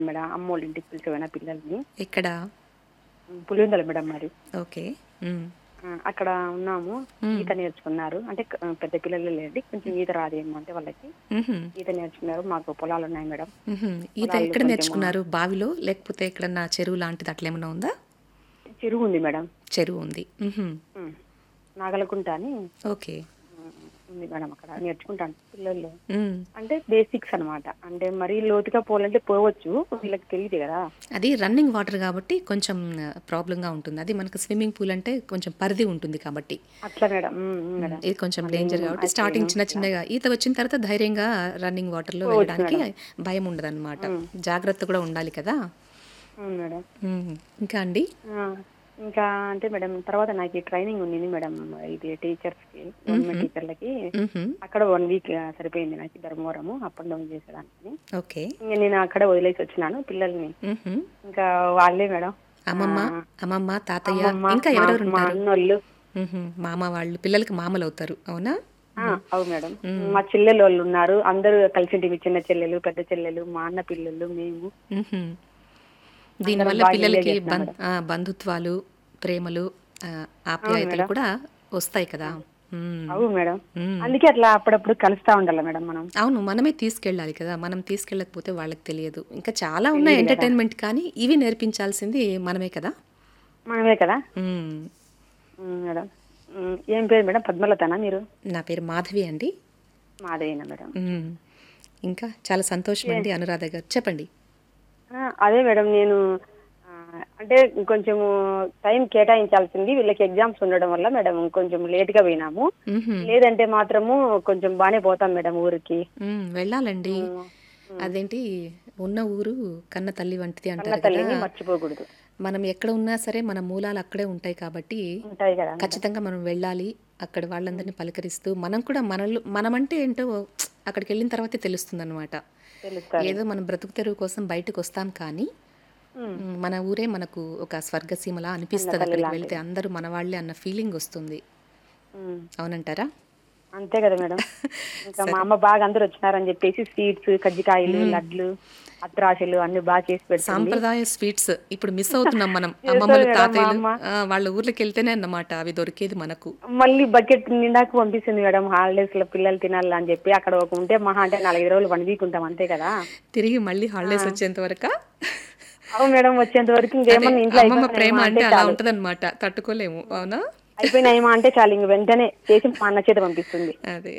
Madam అమ్మోళ్ళ ఇంటికి పిలిచిపోయిన పిల్లల్ని ఎక్కడ పులివెందుల మేడం మరి ఓకే ఉమ్. ఆ, అక్కడ ఉన్నాము ఈత నేర్చుకున్నారు అంటే క- పెద్ద పిల్లలు లేండి కొంచెం ఈత రాదేమో అంటే వాళ్ళకి మ్మ్హ్మ్. ఈత నేర్చుకున్నారు మాకు పొలాలు ఉన్నాయి మేడం మ్మ్హ్మ్. ఈత ఎక్కడ నేర్చుకున్నారు బావిలో లేకపోతే ఎక్కడన్నా చెరువు లాంటిది అట్లా ఏమైనా ఉందా చెరువు ఉంది మేడం చెరువు ఉంది మ్మ్హ్మ్. ఉమ్. నాగలకుంట అని ఓకే ఉమ్, ఉంది మేడం అక్కడ నేర్చుకుంటాను పిల్లలు మ్మ్. అంటే బేసిక్స్ అన్నమాట అంటే మరీ లోతుగా పోవాలంటే పోవచ్చు వీళ్ళకి తెలియదు కదా అది రన్నింగ్ వాటర్ కాబట్టి కొంచెం ప్రాబ్లంగా ఉంటుంది అది మనకు స్విమ్మింగ్ పూల్ అంటే కొంచెం పరిధి ఉంటుంది కాబట్టి అట్లా మేడం ఉమ్, ఉమ్, మేడం ఇది కొంచెం డేంజర్ కాబట్టి స్టార్టింగ్ చిన్న చిన్నగా ఈత వచ్చిన తర్వాత ధైర్యంగా రన్నింగ్ వాటర్లో వెళ్ళడానికి భయం ఉండదు జాగ్రత్త కూడా ఉండాలి కదా అవును మేడం మ్మ్. ఇంకా అండి ఆ, ఇంకా అంటే మేడం తర్వాత నాకు ఈ ట్రైనింగ్ ఉంది మేడం ఇది టీచర్స్ కి గవర్నమెంట్ టీచర్లకి మ్మ్హ్మ్. అక్కడ వన్ వీక్ సరిపోయింది నాకు ధర్మవరము అప్ అండ్ డౌన్ చేసేదానికి ఓకే ఇంకా నేను అక్కడ వదిలేసి వచ్చినాను పిల్లల్ని మ్మ్హ్మ్. ఇంకా వాళ్ళే మేడం అమ్మమ్మ అమ్మమ్మ తాతయ్య అమ్మమ్మ, ఇంకా మా- ఎవరెవరు మా ఉంటారు అన్నోళ్ళు మ్మ్హ్మ్. మామ వాళ్ళు పిల్లలకి మామలు అవుతారు అవునా ఆ, అవు మేడం మా చెల్లెలు వాళ్ళు ఉన్నారు అందరూ కలిసి ఉంటే చిన్న చెల్లెలు పెద్ద చెల్లెలు మా అన్న పిల్లలు మేము మ్మ్హ్మ్. దీనివల్ల బాగా పిల్లలకి enjoy బం- ఆ, బంధుత్వాలు ప్రేమలు ఆ, ఆప్యాయతలు కూడా వస్తాయి కదా మ్మ్. అవు మేడం మ్మ్. అందుకే అట్లా అప్పుడప్పుడు కలుస్తా ఉండాలి మేడం మనం అవును మనమే తీసుకెళ్ళాలి కదా మనం తీసుకెళ్ళకపోతే వాళ్ళకి తెలియదు ఇంకా చాలా ఉన్నాయి ఎంటర్టైన్మెంట్ కానీ ఇవి నేర్పించాల్సింది మనమే కదా మనమే కదా మ్మ్. ఉమ్, మేడం ఉమ్, ఏం పేరు మేడం పద్మలతనా మీరు నా పేరు మాధవి అండి మాదేనా మేడం మ్మ్. ఇంకా చాలా సంతోషం అండి అనురాధ గారు చెప్పండి ఆ, అదే మేడం నేను ఆ, అంటే కొంచెము టైం కేటాయించాల్సింది వీళ్ళకి ఎగ్జామ్స్ ఉండడం వల్ల మేడం కొంచెం లేట్ గా పోయినాము మ్మ్హ్మ్. లేదంటే మాత్రము కొంచెం బాగానే పోతాం మేడం ఊరికి మ్మ్. వెళ్ళాలండి అదేంటి ఉన్న ఊరు కన్న తల్లి వంటిది అన్న అంటారు తల్లిని కదా మర్చిపోకూడదు మనం ఎక్కడ ఉన్నా సరే మన మూలాలు అక్కడే ఉంటాయి కాబట్టి ఉంటాయి కదా ఖచ్చితంగా మనం వెళ్ళాలి అక్కడ వాళ్ళందరినీ పలకరిస్తూ మనం కూడా మనలో మనమంటే ఏంటో అక్కడికి వెళ్ళిన తర్వాతే తెలుస్తుంది అనమాట తెలుస్తారు ఏదో మనం బ్రతుకు తెరువు కోసం బయటకు వస్తాం కానీ ఉమ్. మ్, మన ఊరే మనకు ఒక స్వర్గసీమలా అనిపిస్తుంది అక్కడికి వెళ్తే అందరూ మన వాళ్ళే అన్న ఫీలింగ్ వస్తుంది ఉమ్. అవునంటారా అంతే కదా మేడం ఇంకా మా అమ్మ బాగా అందరు వచ్చినారని చెప్పేసి స్వీట్స్ కజ్జికాయలు లడ్లు అత్రాశలు అన్ని బాగా చేసి పెడుతుంది సాంప్రదాయ స్వీట్స్ ఇప్పుడు మిస్ అవుతున్నాం మనం అమ్మమ్మలు మేడం, తాతయ్యలు మా ఆ, వాళ్ళ ఊర్లోకి వెళ్తేనే అన్నమాట అవి దొరికేది మనకు మళ్ళీ బకెట్ నిండాకు పంపిస్తుంది మేడం హాలిడేస్ లో పిల్లలు తినాలి అని చెప్పి అక్కడ ఒక ఉంటే మహా అంటే నాలుగైదు రోజులు వన్ వీక్ ఉంటాం అంతే కదా తిరిగి మళ్ళీ హాలిడేస్ వచ్చేంత వరకు అవును మేడం వచ్చేంత వరకు ఇంకేమన్నా ఇంట్లో అమ్మమ్మ అయిపోయినాయేమో ప్రేమ అంటే అంటే అలా చాలు. ఉంటదన్నమాట తట్టుకోలేము అవునా అయిపోయినాయేమో అంటే చాలు ఇంక వెంటనే చేసి మా అన్న చేత పంపిస్తుంది అదే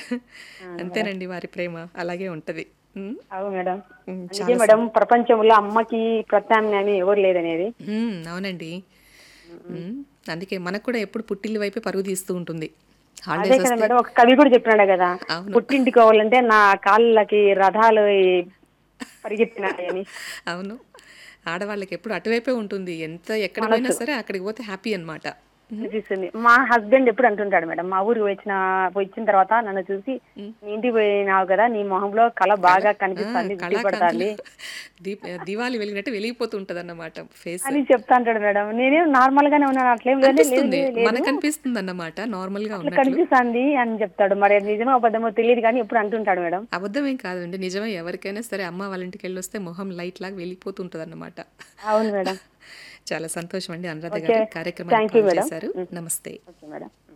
అంతేనండి వారి ప్రేమ అలాగే ఉంటది ఉమ్, అవును మేడం ఉమ్, అందుకే మేడం ప్రపంచంలో అమ్మకి ప్రత్యామ్నాయం ఎవరు లేదనేది ఉమ్, అవునండి ఉమ్, అందుకే మనకు కూడా ఎప్పుడు పుట్టిల్లు వైపే పరుగు తీస్తూ ఉంటుంది అదే హాలిడేస్ కదా మేడం ఒక కవి కూడా చెప్పినాడు కదా అవును. పుట్టింటికి కావాలంటే నా కాళ్ళకి రథాలు పరిగెత్తినాయని అవును ఆడవాళ్ళకి ఎప్పుడు అటువైపే ఉంటుంది ఎంత ఎక్కడ పోయినా సరే అక్కడికి పోతే హ్యాపీ అన్నమాట అనిపిస్తుంది మా హస్బెండ్ ఎప్పుడు అంటుంటాడు మేడం మా ఊరికి వచ్చిన వచ్చిన తర్వాత నన్ను చూసి నీ ఇంటికి పోయినావు కదా నీ మొహంలో కళ బాగా కనిపిస్తుంది పడుతుంది దీప్ దివాళి వెలిగినట్టు వెలిగిపోతూ ఉంటది అన్నమాట ఫేస్ అని చెప్తా అంటాడు మేడం నేనేం నార్మల్ గానే ఉన్నాను అట్లేం లేదు లేదు, అనిపిస్తుంది లేదు, లేదు. మనకు అనిపిస్తుంది అన్నమాట నార్మల్ గా అట్లా ఉన్నట్లు కనిపిస్తుంది అని చెప్తాడు మరి అది నిజమో అబద్ధమో తెలియదు కానీ ఎప్పుడు అంటుంటాడు మేడం అబద్ధమేం కాదండి నిజమే ఎవరికైనా సరే అమ్మ వాళ్ళ ఇంటికి వెళ్ళి వస్తే మొహం లైట్ లాగా వెళ్ళిపోతుంటది అన్నమాట అవును మేడం చాలా సంతోషం అండి అనురాధ గారు కార్యక్రమాన్ని Thank you, కాల్ madam. చేశారు నమస్తే ఓకే మేడం